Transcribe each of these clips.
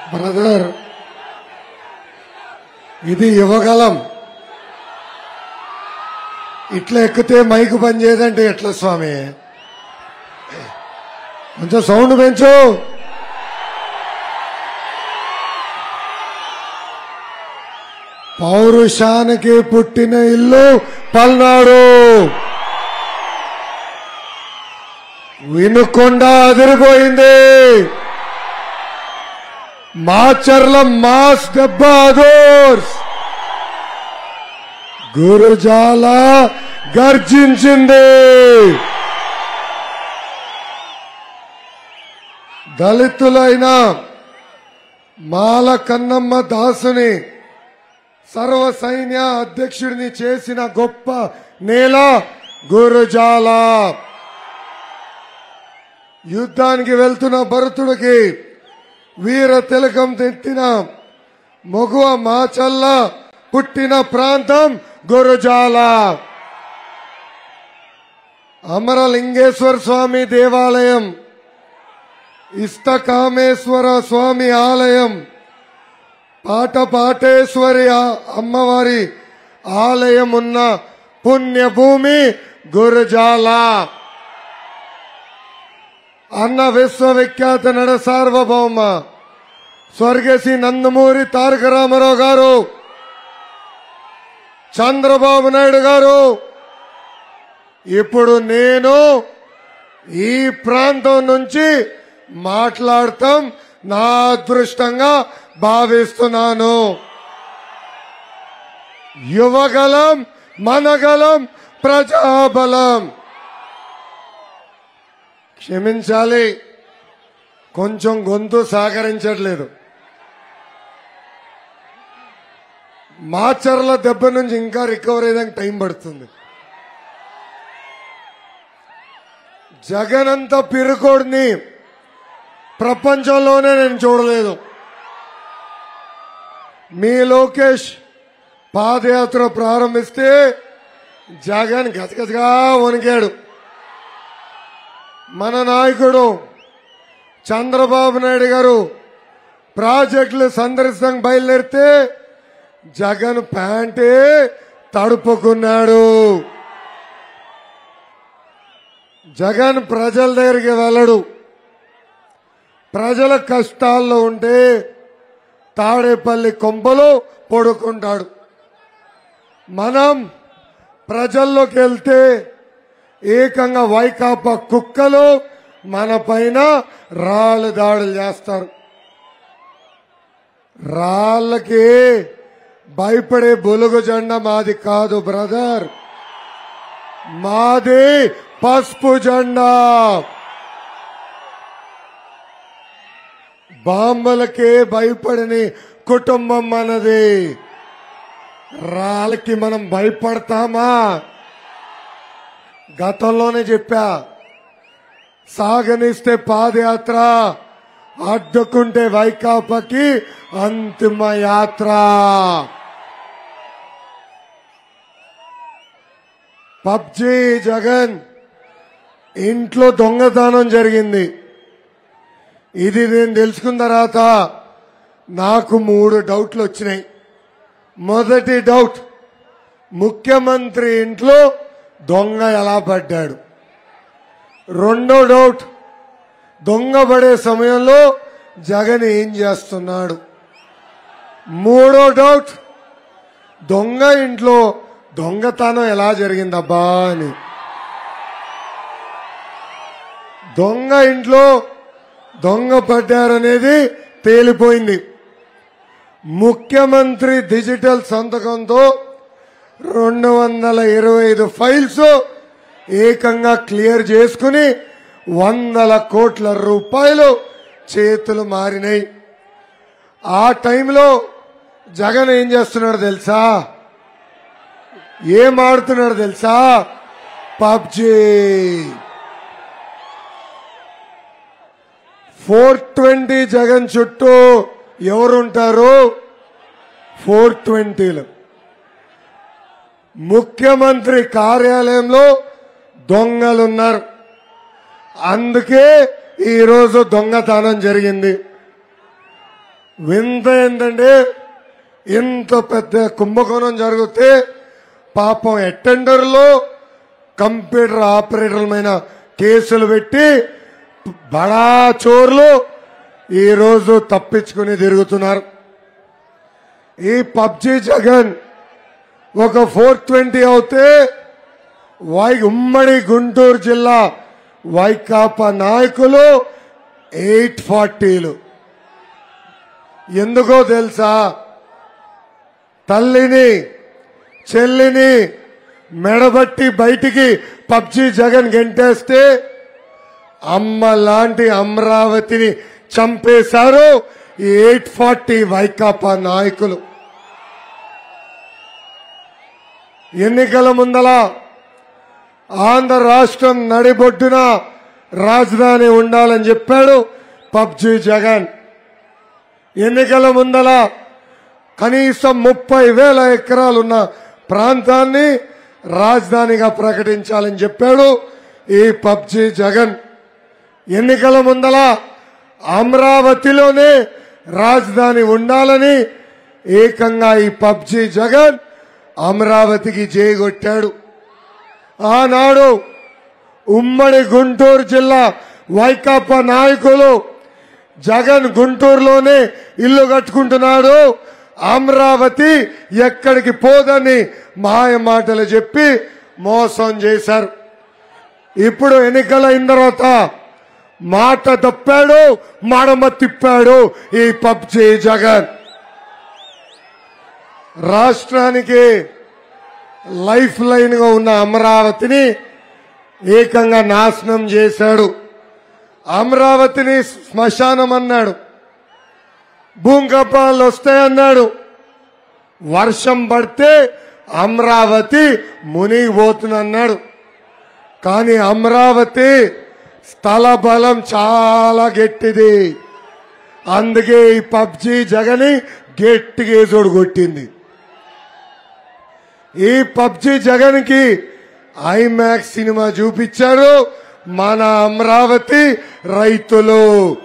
brother ఇది యువగలం ఇట్లా ఎక్కితే మైకు పని చేయదంటే ఎట్లా స్వామి కొంచెం సౌండ్ పెంచు పౌరుషానికి పుట్టిన ఇల్లు పల్నాడు వినుకొండ అదిరిపోయింది మాచర్ల మాస్ డబ్బా అదోర్స్ గురుజాల గర్జించింది దళితులైన మాల కన్నమ్మ దాసుని సర్వ సైన్య అధ్యక్షుడిని చేసిన గొప్ప నేల గురుజాల యుద్ధానికి వెళ్తున్న భరతుడికి వీర తిలకం తెట్టిన మగువ మాచల్ల పుట్టిన ప్రాంతం గురుజాల అమరలింగేశ్వర స్వామి దేవాలయం ఇష్టకామేశ్వర స్వామి ఆలయం పాటపాటేశ్వరి ఆ- అమ్మవారి ఆలయం ఉన్న పుణ్యభూమి గురుజాల అన్న విశ్వవిఖ్యాత నడ సార్వభౌమ స్వర్గశ్రీ నందమూరి తారక రామారావు గారు చంద్రబాబు నాయుడు గారు ఇప్పుడు నేను ఈ ప్రాంతం నుంచి మాట్లాడటం నా అదృష్టంగా భావిస్తున్నాను యువగలం మనగలం ప్రజాబలం క్షమించాలి కొంచెం గొంతు సహకరించట్లేదు మాచర్ల దెబ్బ నుంచి ఇంకా రికవర్ అయ్యేదానికి టైం పడుతుంది జగనంత పిరుకోడిని ప్రపంచంలోనే నేను చూడలేదు మీ లోకేష్ పాదయాత్ర ప్రారంభిస్తే జగన్ గజగజగా వణికాడు మన నాయకుడు చంద్రబాబు నాయుడు గారు ప్రాజెక్టులు సందర్శనకు బయలుదేరితే జగన్ ప్యాంటే తడుపుకున్నాడు జగన్ ప్రజల దగ్గరికి వెళ్ళడు ప్రజల కష్టాల్లో ఉంటే తాడేపల్లి కొంపలో పడుకుంటాడు మనం ప్రజల్లోకి వెళ్తే ఏకంగా వైకాపా కుక్కలు మన పైన రాళ్ళు దాడులు చేస్తారు రాళ్ళకి భయపడే బొలుగు జెండా మాది కాదు బ్రదర్ మాది పసుపు జెండా బాంబలకే భయపడని కుటుంబం మనది రాళ్ళకి మనం భయపడతామా గతంలోనే చెప్పా సాగనిస్తే పాదయాత్ర అడ్డుకుంటే వైకాపాకి అంతిమ యాత్ర పబ్జి జగన్ ఇంట్లో దొంగతనం జరిగింది ఇది నేను తెలుసుకున్న తర్వాత నాకు మూడు డౌట్లు వచ్చినాయి మొదటి డౌట్ ముఖ్యమంత్రి ఇంట్లో దొంగ ఎలా పడ్డాడు రెండో డౌట్ దొంగ పడే సమయంలో జగన్ ఏం చేస్తున్నాడు మూడో డౌట్ దొంగ ఇంట్లో దొంగతనం ఎలా జరిగిందబ్బా అని దొంగ ఇంట్లో దొంగ పడ్డారనేది తేలిపోయింది ముఖ్యమంత్రి డిజిటల్ సంతకంతో రెండు వందల ఇరవై ఐదు ఫైల్స్ ఏకంగా క్లియర్ చేసుకుని వందల కోట్ల రూపాయలు చేతులు మారినాయి ఆ టైంలో జగన్ ఏం చేస్తున్నాడు తెలుసా ఏం ఆడుతున్నాడు తెలుసా పబ్జీ ఫోర్ ట్వంటీ జగన్ చుట్టూ ఎవరుంటారు ఫోర్ ట్వంటీలు ముఖ్యమంత్రి కార్యాలయంలో దొంగలున్నారు అందుకే ఈరోజు దొంగతనం జరిగింది వింత ఏంటంటే ఇంత పెద్ద కుంభకోణం జరిగితే పాపం అటెండర్లో కంప్యూటర్ ఆపరేటర్లమైన కేసులు పెట్టి బడా చోర్లు ఈరోజు తప్పించుకుని తిరుగుతున్నారు ఈ పబ్జి జగన్ ఒక ఫోర్ ట్వంటీ అవుతే వై ఉమ్మడి గుంటూరు జిల్లా వైకాపా నాయకులు ఎయిట్ ఫార్టీలు ఎందుకో తెలుసా తల్లిని చెల్లిని మెడబట్టి బయటికి పబ్జి జగన్ గెంటేస్తే అమ్మ లాంటి అమరావతిని చంపేశారు ఈ ఎయిట్ ఫార్టీ వైకాపా నాయకులు ఎన్నికల ముందల ఆంధ్ర రాష్ట్రం నడిబొడ్డున రాజధాని ఉండాలని చెప్పాడు పబ్జి జగన్ ఎన్నికల ముందల కనీసం ముప్పై వేల ఎకరాలున్న ప్రాంతాన్ని రాజధానిగా ప్రకటించాలని చెప్పాడు ఈ పబ్జి జగన్ ఎన్నికల ముందల అమరావతిలోనే రాజధాని ఉండాలని ఏకంగా ఈ పబ్జి జగన్ అమరావతికి జయగొట్టాడు ఆనాడు ఉమ్మడి గుంటూరు జిల్లా వైకాపా నాయకులు జగన్ గుంటూరులోనే ఇల్లు కట్టుకుంటున్నాడు అమరావతి ఎక్కడికి పోదని మాయ మాటలు చెప్పి మోసం చేశారు ఇప్పుడు ఎన్నికలైన తర్వాత మాట తప్పాడు మడమ తిప్పాడు ఈ పబ్జి జగన్ రాష్ట్రానికి లైఫ్ లైన్ గా ఉన్న అమరావతిని ఏకంగా నాశనం చేశాడు అమరావతిని శ్మశానం అన్నాడు భూకంపాలు వస్తాయన్నాడు వర్షం పడితే అమరావతి మునిగిపోతుందన్నాడు కానీ అమరావతి స్థల బలం చాలా గట్టిది అందుకే ఈ పబ్జి జగని గట్టిగా ఏజోడు కొట్టింది ఈ పబ్జి జగన్ కి ఐమాక్స్ సినిమా చూపించారు మన అమరావతి రైతులు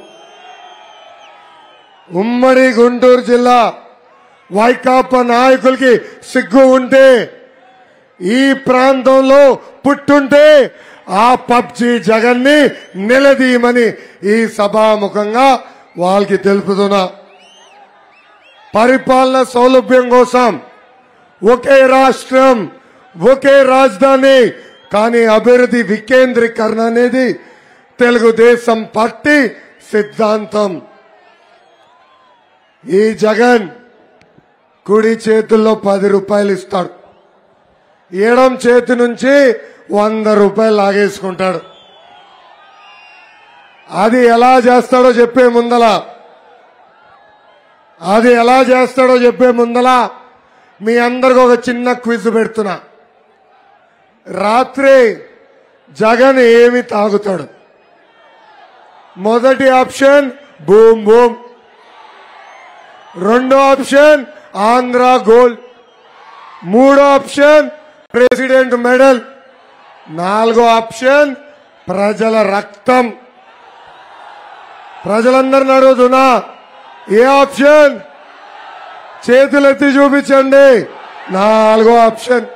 ఉమ్మడి గుంటూరు జిల్లా వైకాపా నాయకులకి సిగ్గు ఉంటే ఈ ప్రాంతంలో పుట్టుంటే ఆ పబ్జి జగన్ని నిలదీయమని ఈ సభాముఖంగా వాళ్ళకి తెలుపుతున్నా పరిపాలన సౌలభ్యం కోసం ఒకే రాష్ట్రం ఒకే రాజధాని కానీ అభివృద్ధి వికేంద్రీకరణ అనేది తెలుగుదేశం పార్టీ సిద్ధాంతం ఈ జగన్ కుడి చేతుల్లో పది రూపాయలు ఇస్తాడు ఎడం చేతి నుంచి వంద రూపాయలు లాగేసుకుంటాడు అది ఎలా చేస్తాడో చెప్పే ముందల అది ఎలా చేస్తాడో చెప్పే ముందల మీ అందరికి ఒక చిన్న క్విజ్ పెడుతున్నా రాత్రి జగన్ ఏమి తాగుతాడు మొదటి ఆప్షన్ బూమ్ బూమ్ రెండో ఆప్షన్ ఆంధ్ర గోల్డ్ మూడో ఆప్షన్ ప్రెసిడెంట్ మెడల్ నాలుగో ఆప్షన్ ప్రజల రక్తం ప్రజలందరిని అడుగుతున్నా ఏ ఆప్షన్ చేతులెత్తి చూపించండి నాలుగో ఆప్షన్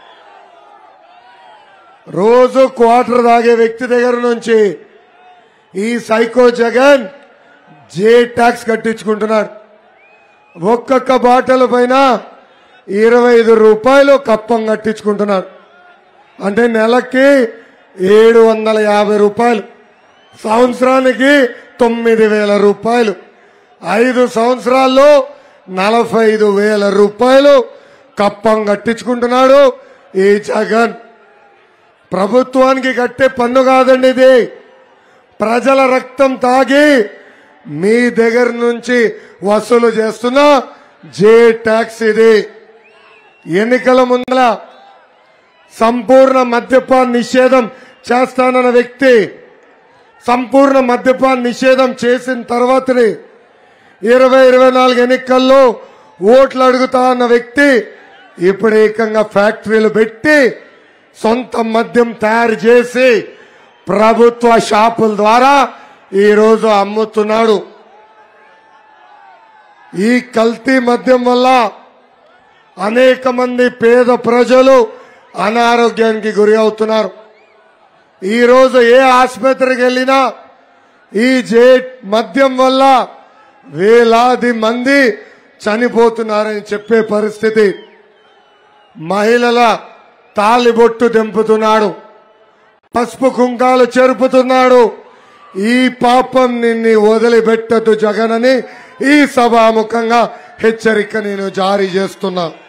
రోజు క్వార్టర్ తాగే వ్యక్తి దగ్గర నుంచి ఈ సైకో జగన్ జే ట్యాక్స్ కట్టించుకుంటున్నాడు ఒక్కొక్క బాటల పైన ఇరవై ఐదు రూపాయలు కప్పం కట్టించుకుంటున్నాడు అంటే నెలకి ఏడు వందల యాభై రూపాయలు సంవత్సరానికి తొమ్మిది వేల రూపాయలు ఐదు సంవత్సరాల్లో నలభై ఐదు వేల రూపాయలు కప్పం కట్టించుకుంటున్నాడు ఈ జగన్ ప్రభుత్వానికి కట్టే పన్ను కాదండి ఇది ప్రజల రక్తం తాగి మీ దగ్గర నుంచి వసూలు చేస్తున్న జే ట్యాక్స్ ఇది ఎన్నికల ముందల సంపూర్ణ మద్యపాన్ నిషేధం చేస్తానన్న వ్యక్తి సంపూర్ణ మద్యపాన్ నిషేధం చేసిన తర్వాతనే ఇరవై ఇరవై నాలుగు ఎన్నికల్లో ఓట్లు అడుగుతా అన్న వ్యక్తి ఇప్పుడు ఏకంగా ఫ్యాక్టరీలు పెట్టి సొంత మద్యం తయారు చేసి ప్రభుత్వ షాపుల ద్వారా ఈరోజు అమ్ముతున్నాడు ఈ కల్తీ మద్యం వల్ల అనేక మంది పేద ప్రజలు అనారోగ్యానికి గురి అవుతున్నారు ఈ రోజు ఏ ఆసుపత్రికి వెళ్ళినా ఈ జే మద్యం వల్ల వేలాది మంది చనిపోతున్నారని చెప్పే పరిస్థితి మహిళల తాలిబొట్టు తెంపుతున్నాడు పసుపు కుంకాలు చెరుపుతున్నాడు ఈ పాపం నిన్ను వదిలిపెట్టదు జగన్ అని ఈ సభాముఖంగా హెచ్చరిక నేను జారీ చేస్తున్నా